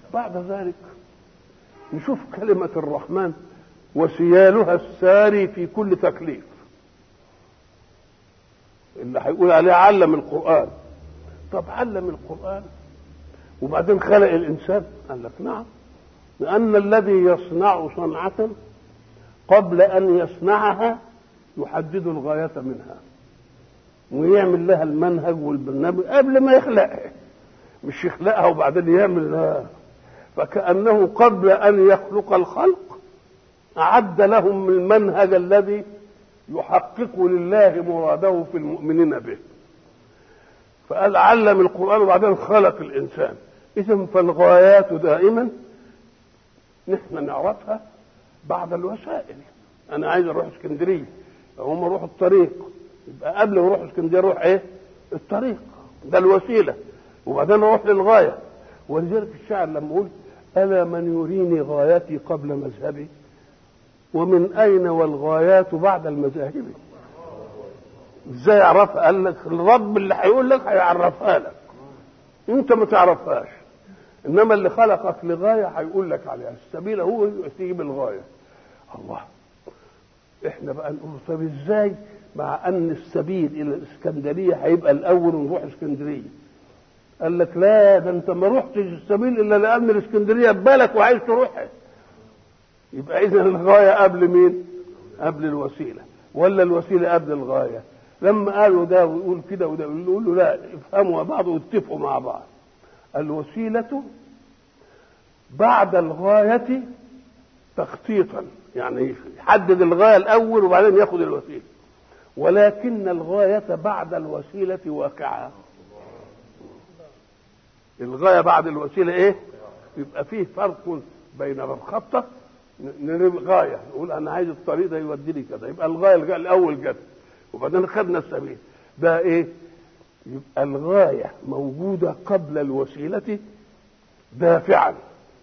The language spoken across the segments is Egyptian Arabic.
بعد ذلك نشوف كلمة الرحمن وسيالها الساري في كل تكليف اللي هيقول عليه علم القرآن طب علم القرآن وبعدين خلق الإنسان قال لك نعم لأن الذي يصنع صنعة قبل أن يصنعها يحدد الغاية منها ويعمل لها المنهج والبرنامج قبل ما يخلقها مش يخلقها وبعدين يعمل لها فكأنه قبل أن يخلق الخلق أعد لهم المنهج الذي يحقق لله مراده في المؤمنين به فقال علم القرآن وبعدين خلق الإنسان إذا فالغايات دائما نحن نعرفها بعد الوسائل أنا عايز أروح اسكندرية هم أروح الطريق يبقى قبل ما أروح اسكندرية أروح إيه؟ الطريق ده الوسيلة وبعدين أروح للغاية ولذلك الشاعر لما يقول ألا من يريني غايتي قبل مذهبي ومن أين والغايات بعد المذاهب ازاي يعرفها قال لك الرب اللي هيقول لك هيعرفها لك انت ما تعرفهاش انما اللي خلقك لغايه هيقول لك عليها السبيل هو يجيب الغايه الله احنا بقى نقول طب ازاي مع ان السبيل الى الاسكندريه هيبقى الاول ونروح اسكندريه قال لك لا ده انت ما رحتش السبيل الا لان الاسكندريه ببالك وعايز تروحها يبقى اذا الغايه قبل مين قبل الوسيله ولا الوسيله قبل الغايه لما قالوا ده ويقول كده وده يقول له لا افهموا بعض واتفقوا مع بعض الوسيله بعد الغايه تخطيطا يعني يحدد الغايه الاول وبعدين ياخد الوسيله ولكن الغايه بعد الوسيله واقعه الغايه بعد الوسيله ايه يبقى فيه فرق بين الخطه غايه نقول انا عايز الطريق ده يوديني كذا يبقى الغايه الاول جت وبعدين خدنا السبيل ده ايه يبقى الغايه موجوده قبل الوسيله دافعا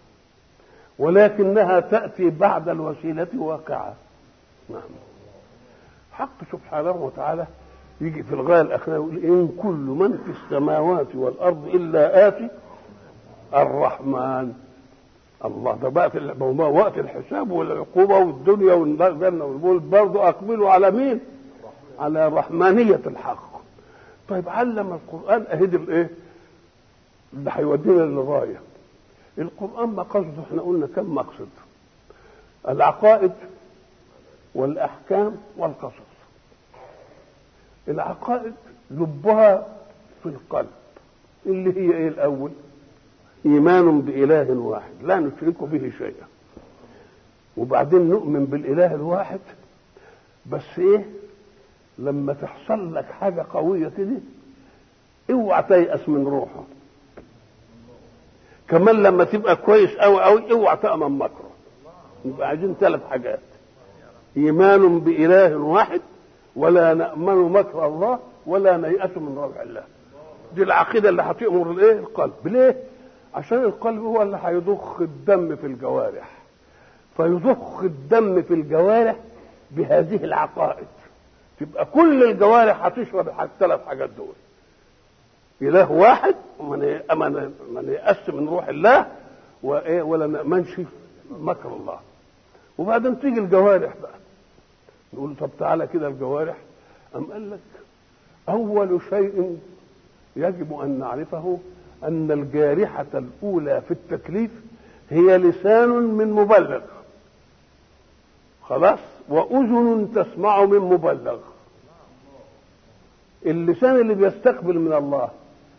ولكنها تاتي بعد الوسيله واقعه نعم حق سبحانه وتعالى يجي في الغايه الاخيره يقول ان كل من في السماوات والارض الا اتي الرحمن الله ده بقى في وقت الحساب والعقوبه والدنيا والجنه والبول برضه اقبلوا على مين؟ على رحمانيه الحق. طيب علم القران اهد الايه؟ اللي هيودينا للغايه. القران مقصده احنا قلنا كم مقصد؟ العقائد والاحكام والقصص. العقائد لبها في القلب اللي هي ايه الاول؟ ايمان باله واحد لا نشرك به شيئا وبعدين نؤمن بالاله الواحد بس ايه لما تحصل لك حاجه قويه كده اوعى تيأس من روحه كمان لما تبقى كويس قوي قوي اوعى تأمن مكره يبقى عايزين ثلاث حاجات ايمان باله واحد ولا نأمن مكر الله ولا نيأس من روح الله دي العقيده اللي هتأمر الايه القلب ليه عشان القلب هو اللي هيضخ الدم في الجوارح فيضخ الدم في الجوارح بهذه العقائد تبقى كل الجوارح هتشرب الثلاث حاجات دول اله واحد ومن من يأس من روح الله وايه ولا نأمنش مكر الله وبعدين تيجي الجوارح بقى نقول طب تعالى كده الجوارح أم قال لك أول شيء يجب أن نعرفه أن الجارحة الأولى في التكليف هي لسان من مبلغ خلاص وأذن تسمع من مبلغ اللسان اللي بيستقبل من الله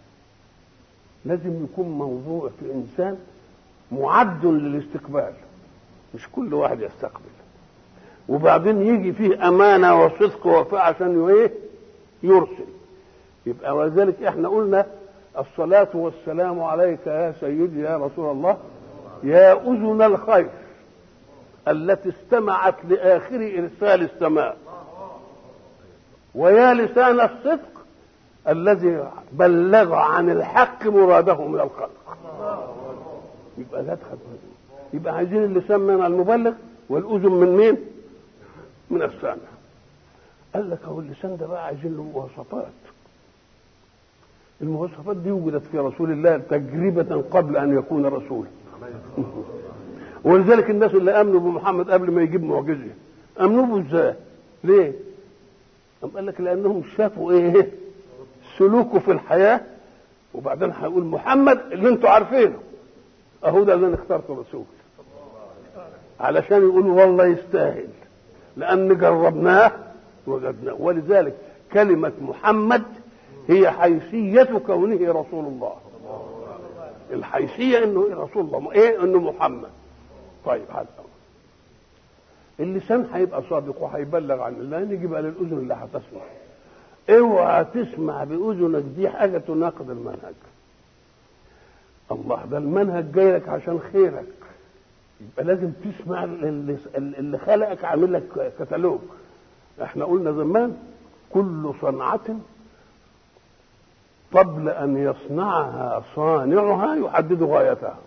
لازم يكون موضوع في إنسان معد للاستقبال مش كل واحد يستقبل وبعدين يجي فيه أمانة وصدق ووفاء عشان إيه يرسل يبقى ولذلك احنا قلنا الصلاة والسلام عليك يا سيدي يا رسول الله يا أذن الخير التي استمعت لآخر إرسال السماء ويا لسان الصدق الذي بلغ عن الحق مراده من الخلق يبقى لا تخاف يبقى عايزين اللسان من المبلغ والأذن من مين؟ من السامع قال لك هو اللسان ده بقى عايزين له مواصفات المواصفات دي وجدت في رسول الله تجربة قبل أن يكون رسولا ولذلك الناس اللي امنوا بمحمد قبل ما يجيب معجزه امنوا به ازاي؟ ليه؟ قام قال لك لانهم شافوا ايه؟ سلوكه في الحياه وبعدين هيقول محمد اللي انتوا عارفينه اهو ده اللي انا اخترته رسول علشان يقولوا والله يستاهل لان جربناه وجدناه ولذلك كلمه محمد هي حيثيه كونه رسول الله الحيثيه انه رسول الله ايه انه محمد طيب هذا اللسان هيبقى صادق وهيبلغ عن الله نيجي بقى للاذن اللي هتسمع اوعى تسمع باذنك دي حاجه تناقض المنهج الله ده المنهج جاي لك عشان خيرك يبقى لازم تسمع اللي, اللي خلقك عامل لك كتالوج احنا قلنا زمان كل صنعة قبل أن يصنعها صانعها يحدد غايتها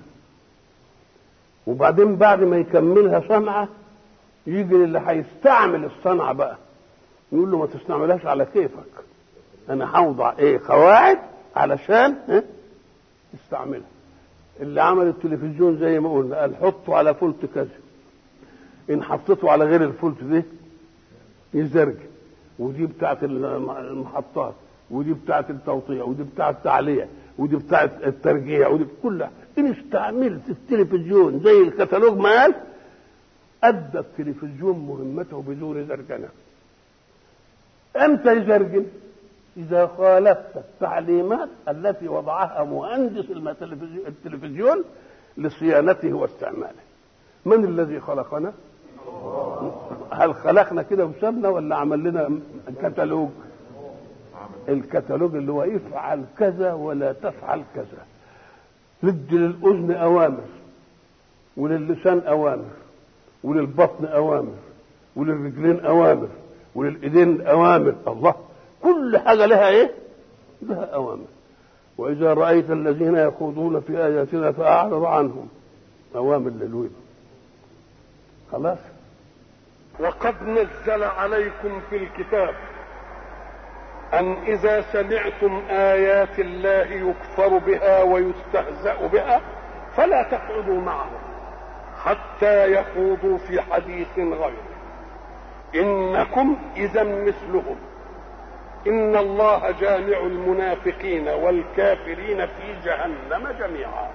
وبعدين بعد ما يكملها صنعة يجي اللي هيستعمل الصنعة بقى يقول له ما تستعملهاش على كيفك أنا هوضع إيه قواعد علشان إيه؟ تستعملها اللي عمل التلفزيون زي ما قلنا قال حطه على فولت كذا ان حطيته على غير الفولت ده يزرج ودي بتاعت المحطات ودي بتاعت التوطيع ودي بتاعت التعلية ودي بتاعت الترجيع ودي كلها ان استعملت التلفزيون زي الكتالوج ما قال ادى التلفزيون مهمته بدون زرجنه امتى يزرجن إذا خالفت التعليمات التي وضعها مهندس التلفزيون لصيانته واستعماله من الذي خلقنا هل خلقنا كده وسابنا ولا عمل لنا كتالوج الكتالوج اللي هو افعل كذا ولا تفعل كذا ندي للأذن أوامر وللسان أوامر وللبطن أوامر وللرجلين أوامر وللإيدين أوامر الله كل حاجة لها ايه لها اوامر واذا رايت الذين يخوضون في اياتنا فاعرض عنهم اوامر للويل خلاص وقد نزل عليكم في الكتاب ان اذا سمعتم ايات الله يكفر بها ويستهزا بها فلا تقعدوا معهم حتى يخوضوا في حديث غيره انكم اذا مثلهم إن الله جامع المنافقين والكافرين في جهنم جميعا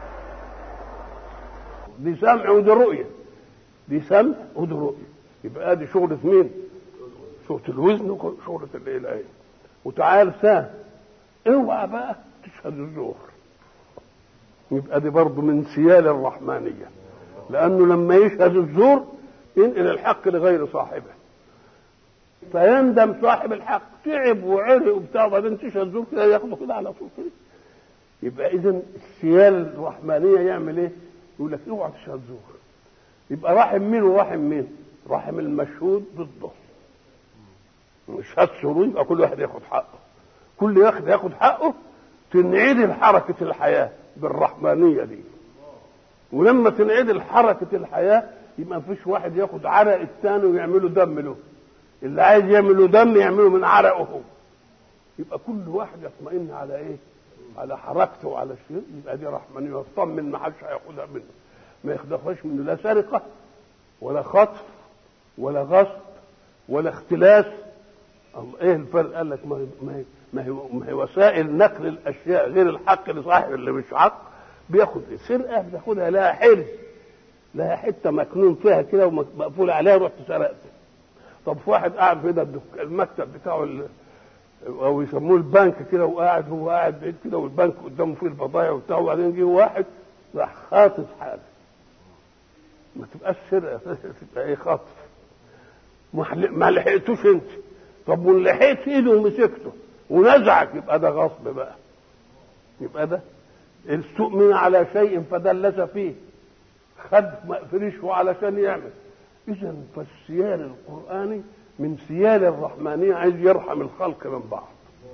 دي سمع ودي رؤية دي سمع ودي رؤية يبقى دي شغلة مين؟ شغلة الوزن وشغلة الإله وتعال سام اوعى بقى تشهد الزور يبقى دي برضه من سيال الرحمانية لأنه لما يشهد الزور ينقل الحق لغير صاحبه فيندم صاحب الحق تعب وعرق وبتاع وبعدين تشهد زور كده ياخده كده على طول كده يبقى اذا السيال الرحمانيه يعمل ايه؟ يقول لك اوعى تشهد زور يبقى رحم مين ورحم مين؟ رحم المشهود ضده مشهد زور يبقى كل واحد ياخد حقه كل واحد ياخد حقه تنعدل حركه الحياه بالرحمانيه دي ولما تنعدل حركه الحياه يبقى مفيش واحد ياخد عرق الثاني ويعمله دم له اللي عايز يعمله دم يعمله من عرقه هو يبقى كل واحد يطمئن على ايه على حركته وعلى الشيء يبقى دي رحمانيه يطمن ما حدش هياخدها منه ما ياخدهاش منه لا سرقه ولا خطف ولا غصب ولا اختلاس الله ايه الفرق قال لك ما هي ما هي ما هي, ما هي وسائل نقل الاشياء غير الحق لصاحب اللي مش حق بياخد سرقه بتاخدها لها حرز لها حته مكنون فيها كده ومقفول عليها رحت سرقت طب في واحد قاعد في ده المكتب بتاعه او يسموه البنك كده وقاعد هو قاعد بعيد كده والبنك قدامه فيه البضايع وبتاعه وبعدين جه واحد راح خاطف حاجه ما تبقاش سرقه تبقى ايه خطف ما لحقتوش انت طب وان لحقت ايده ومسكته ونزعك يبقى ده غصب بقى يبقى ده استؤمن على شيء فدلس فيه خد فريشه علشان يعمل اذا فالسيال القراني من سيال الرحمانيه عايز يرحم الخلق من بعض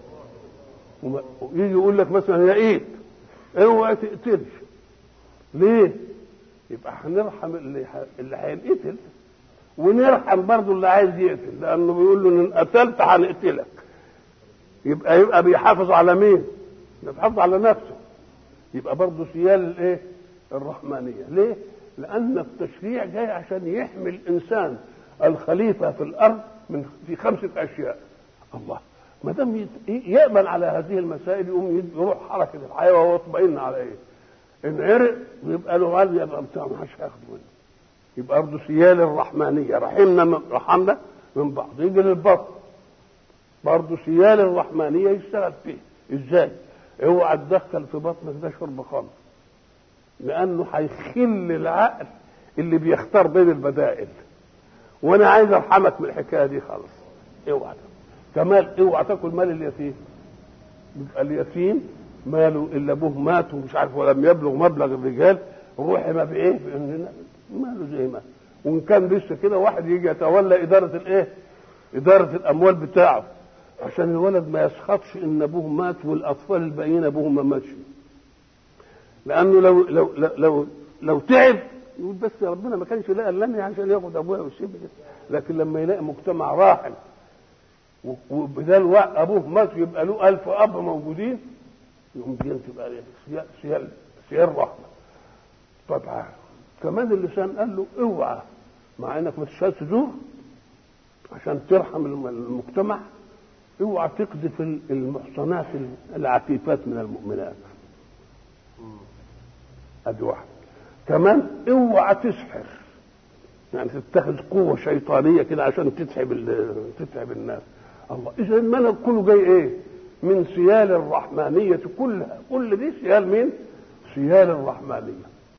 ويجي يقول لك مثلا يا ايد اوعى تقتلش ليه؟ يبقى هنرحم اللي اللي هينقتل ونرحم برضه اللي عايز يقتل لانه بيقول له ان قتلت هنقتلك يبقى يبقى بيحافظ على مين؟ بيحافظ على نفسه يبقى برضه سيال الايه؟ الرحمانيه ليه لان التشريع جاي عشان يحمي الانسان الخليفه في الارض من في خمسه اشياء الله ما دام يامن على هذه المسائل يقوم يروح حركه الحياه وهو يطمئن على ايه؟ ان عرق يبقى له غالي يبقى بتاع ما حدش هياخده منه يبقى برضه سيال الرحمانيه رحمنا من رحمنا من بعض يجي للبطن برضه سيال الرحمانيه يشتغل فيه ازاي؟ اوعى تدخل في بطنك ده شرب خمر لانه هيخل العقل اللي بيختار بين البدائل وانا عايز ارحمك من الحكايه دي خالص اوعى كمال اوعى تاكل مال اليتيم يبقى اليتيم ماله الا ابوه مات ومش عارف ولم يبلغ مبلغ الرجال روحي ما بايه باننا ماله زي ما وان كان لسه كده واحد يجي يتولى اداره الايه اداره الاموال بتاعه عشان الولد ما يسخطش ان ابوه مات والاطفال الباقيين ابوهم ما ماتش لانه لو لو لو لو, لو تعب يقول بس ربنا ما كانش لقى لنا عشان ياخد ابويا ويسيب لكن لما يلاقي مجتمع راحل وبدال ابوه مات يبقى له ألف اب موجودين يقوم دي تبقى سيال سيال سيال رحمه طبعا كمان اللسان قال له اوعى مع انك ما تشهدش زور عشان ترحم المجتمع اوعى تقذف المحصنات العفيفات من المؤمنات ادي واحد كمان اوعى تسحر يعني تتخذ قوة شيطانية كده عشان تتعب تتعب الناس الله إذا المنهج كله جاي إيه؟ من سيال الرحمانية كلها كل دي سيال مين؟ سيال الرحمانية